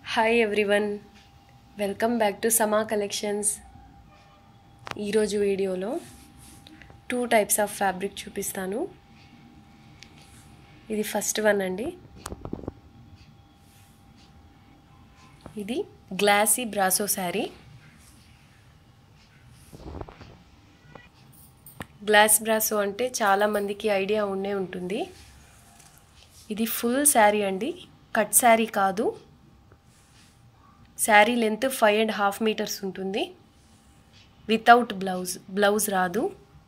hi everyone welcome back to Sama collections ఈరోజు వీడియోలో two types of fabric చూపిస్తాను ఇది ఫస్ట్ వన్ అండి ఇది glossy brasso sari glass brasso అంటే చాలామందికి ఐడియా ఉండే ఉంటుంది ఇది ఫుల్ శారీ అండి కట్ శారీ కాదు sari length five and half metres ఉంటుంది వితౌట్ బ్లౌజ్ బ్లౌజ్ రాదు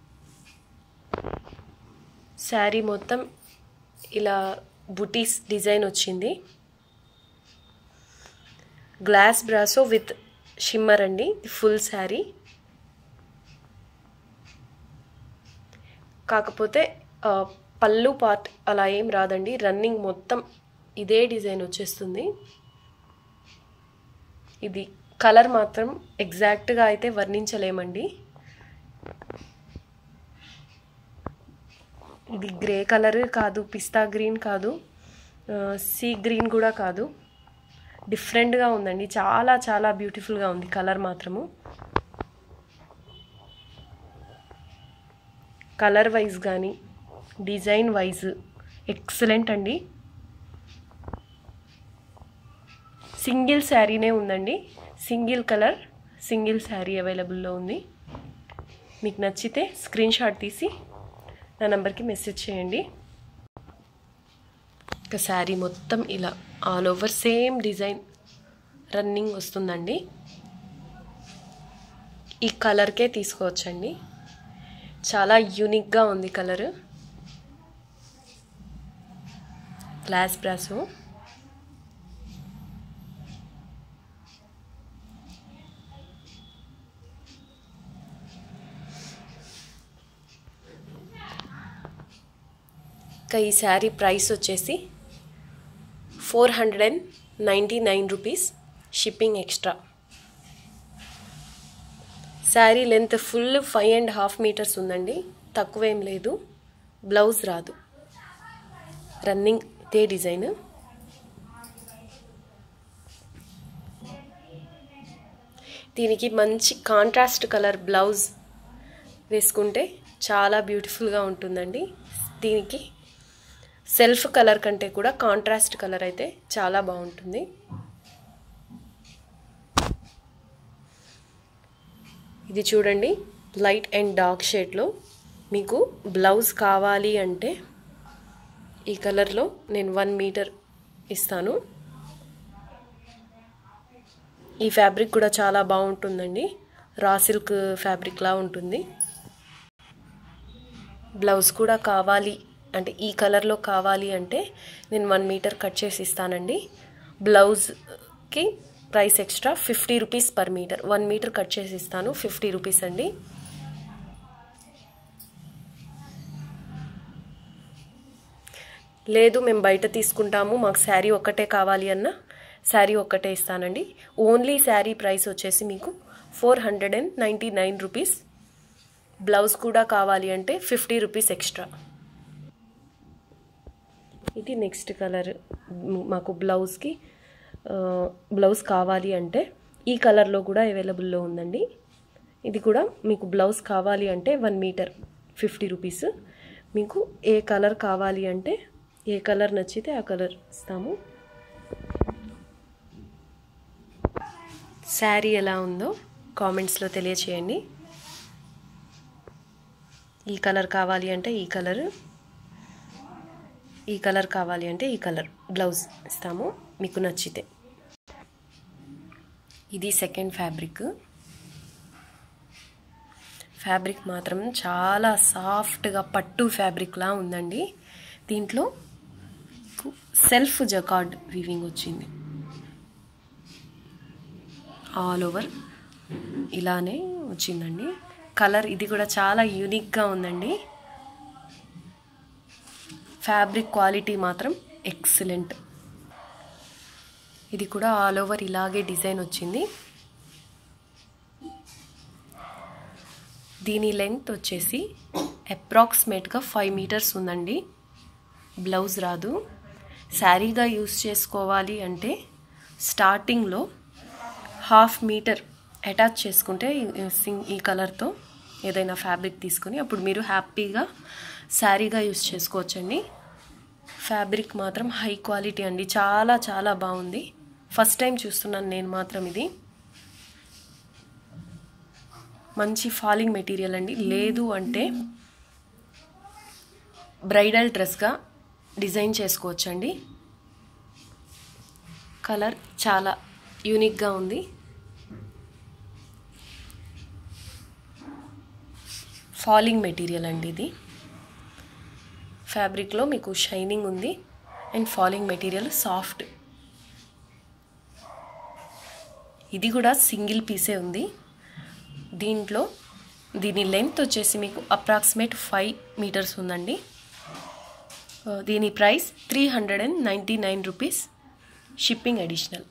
శారీ మొత్తం ఇలా బుటీస్ డిజైన్ వచ్చింది గ్లాస్ బ్రాసో విత్ షిమ్మర్ అండి ఫుల్ శారీ కాకపోతే పళ్ళు పార్ట్ అలా ఏం రాదండి రన్నింగ్ మొత్తం ఇదే డిజైన్ వచ్చేస్తుంది ఇది కలర్ మాత్రం ఎగ్జాక్ట్గా అయితే వర్ణించలేమండి ఇది గ్రే కలర్ కాదు పిస్తా గ్రీన్ కాదు సీ గ్రీన్ కూడా కాదు డిఫరెంట్గా ఉందండి చాలా చాలా బ్యూటిఫుల్గా ఉంది కలర్ మాత్రము కలర్ వైజ్ కానీ డిజైన్ వైజ్ ఎక్సలెంట్ అండి సింగిల్ శారీనే ఉందండి సింగిల్ కలర్ సింగిల్ శారీ అవైలబుల్లో ఉంది మీకు నచ్చితే స్క్రీన్ షాట్ తీసి నా నెంబర్కి మెసేజ్ చేయండి ఇక శారీ మొత్తం ఇలా all over same design running వస్తుందండి ఈ కలర్కే తీసుకోవచ్చండి చాలా యూనిక్గా ఉంది కలర్ గ్లాస్ బ్రాసో ఇంకా ఈ శారీ ప్రైస్ వచ్చేసి four hundred and ninety nine rupees shipping extra sari length full five and half metres ఉందండి తక్కువేం లేదు బ్లౌజ్ రాదు రన్నింగ్ ఇదే డిజైన్ దీనికి మంచి కాంట్రాస్ట్ కలర్ బ్లౌజ్ వేసుకుంటే చాలా బ్యూటిఫుల్గా ఉంటుందండి దీనికి సెల్ఫ్ కలర్ కంటే కూడా కాంట్రాస్ట్ కలర్ అయితే చాలా బాగుంటుంది ఇది చూడండి లైట్ అండ్ డార్క్ షేడ్లో మీకు బ్లౌజ్ కావాలి అంటే ఈ కలర్లో నేను వన్ మీటర్ ఇస్తాను ఈ ఫ్యాబ్రిక్ కూడా చాలా బాగుంటుందండి రా సిల్క్ ఫ్యాబ్రిక్లా ఉంటుంది బ్లౌజ్ కూడా కావాలి అంటే ఈ కలర్లో కావాలి అంటే నేను వన్ మీటర్ కట్ చేసి ఇస్తానండి బ్లౌజ్కి price extra fifty rupees per metre one metre cut చేసి ఇస్తాను ఫిఫ్టీ రూపీస్ అండి లేదు మేము బయట తీసుకుంటాము మాకు శారీ ఒక్కటే కావాలి అన్న శారీ ఒక్కటే ఇస్తానండి ఓన్లీ శారీ ప్రైస్ వచ్చేసి మీకు four hundred and ninety nine rupees blouse కూడా కావాలి అంటే ఫిఫ్టీ రూపీస్ ఎక్స్ట్రా ఇది నెక్స్ట్ కలర్ మాకు బ్లౌజ్కి బ్లౌజ్ కావాలి అంటే ఈ కలర్లో కూడా అవైలబుల్లో ఉందండి ఇది కూడా మీకు బ్లౌజ్ కావాలి అంటే వన్ మీటర్ ఫిఫ్టీ రూపీస్ మీకు ఏ కలర్ కావాలి అంటే ఏ కలర్ నచ్చితే ఆ కలర్ ఇస్తాము శారీ ఎలా ఉందో కామెంట్స్లో తెలియచేయండి ఈ కలర్ కావాలి అంటే ఈ కలర్ ఈ కలర్ కావాలి అంటే ఈ కలర్ బ్లౌజ్ ఇస్తాము మీకు నచ్చితే ఇది సెకండ్ ఫ్యాబ్రిక్ ఫ్యాబ్రిక్ మాత్రం చాలా సాఫ్ట్గా పట్టు ఫ్యాబ్రిక్లా ఉందండి దీంట్లో సెల్ఫ్ జకార్డ్ వీవింగ్ వచ్చింది ఆల్ ఓవర్ ఇలానే వచ్చిందండి కలర్ ఇది కూడా చాలా యూనిక్గా ఉందండి ఫ్యాబ్రిక్ క్వాలిటీ మాత్రం ఎక్సలెంట్ ఇది కూడా ఆల్ ఓవర్ ఇలాగే డిజైన్ వచ్చింది దీని లెంగ్త్ వచ్చేసి అప్రాక్సిమేట్గా ఫైవ్ మీటర్స్ ఉందండి బ్లౌజ్ రాదు శారీగా యూస్ చేసుకోవాలి అంటే స్టార్టింగ్లో హాఫ్ మీటర్ అటాచ్ చేసుకుంటే ఈ- సింగ్ ఈ కలర్తో ఏదైనా ఫ్యాబ్రిక్ తీసుకుని అప్పుడు మీరు హ్యాపీగా శారీగా యూస్ చేసుకోవచ్చండి ఫ్యాబ్రిక్ మాత్రం హై క్వాలిటీ అండి చాలా చాలా బాగుంది ఫస్ట్ టైం చూస్తున్నాను నేను మాత్రం ఇది మంచి ఫాలింగ్ మెటీరియల్ అండి లేదు అంటే బ్రైడల్ డ్రెస్గా డిజైన్ చేసుకోవచ్చండి కలర్ చాలా యూనిక్గా ఉంది ఫాలింగ్ మెటీరియల్ అండి ఇది ఫ్యాబ్రిక్లో మీకు షైనింగ్ ఉంది అండ్ ఫాలింగ్ మెటీరియల్ సాఫ్ట్ ఇది కూడా సింగిల్ పీసే ఉంది దీంట్లో దీని లెంత్ వచ్చేసి మీకు అప్రాక్సిమేట్ ఫైవ్ మీటర్స్ ఉందండి ఆ, దీని price three hundred and ninety nine rupees shipping additional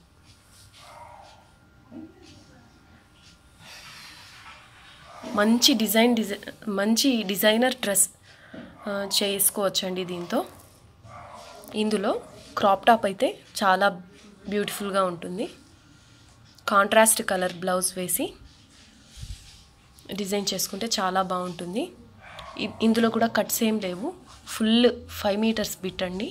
మంచి డిజైన్ డిజై మంచి డిజైనర్ డ్రెస్ ఆ, చేసుకోవచ్చండి దీంతో ఇందులో క్రాప్ టాప్ అయితే చాలా బ్యూటిఫుల్గా ఉంటుంది కాంట్రాస్ట్ కలర్ బ్లౌజ్ వేసి డిజైన్ చేసుకుంటే చాలా బాగుంటుంది ఇ- ఇందులో కూడా కట్స్ ఏం లేవు ఫుల్ ఫైవ్ మీటర్స్ బిట్ అండి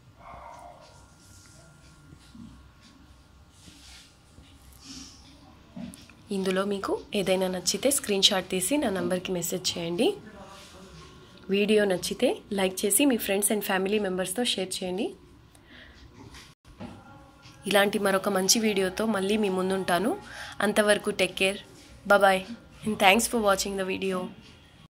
ఇందులో మీకు ఏదైనా నచ్చితే స్క్రీన్ షాట్ తీసి నా నంబర్కి మెసేజ్ చేయండి వీడియో నచ్చితే లైక్ చేసి మీ ఫ్రెండ్స్ అండ్ ఫ్యామిలీ మెంబర్స్తో షేర్ చేయండి ఇలాంటి మరొక మంచి వీడియోతో మళ్ళీ మీ ముందుంటాను అంతవరకు take care bye and thanks for watching the video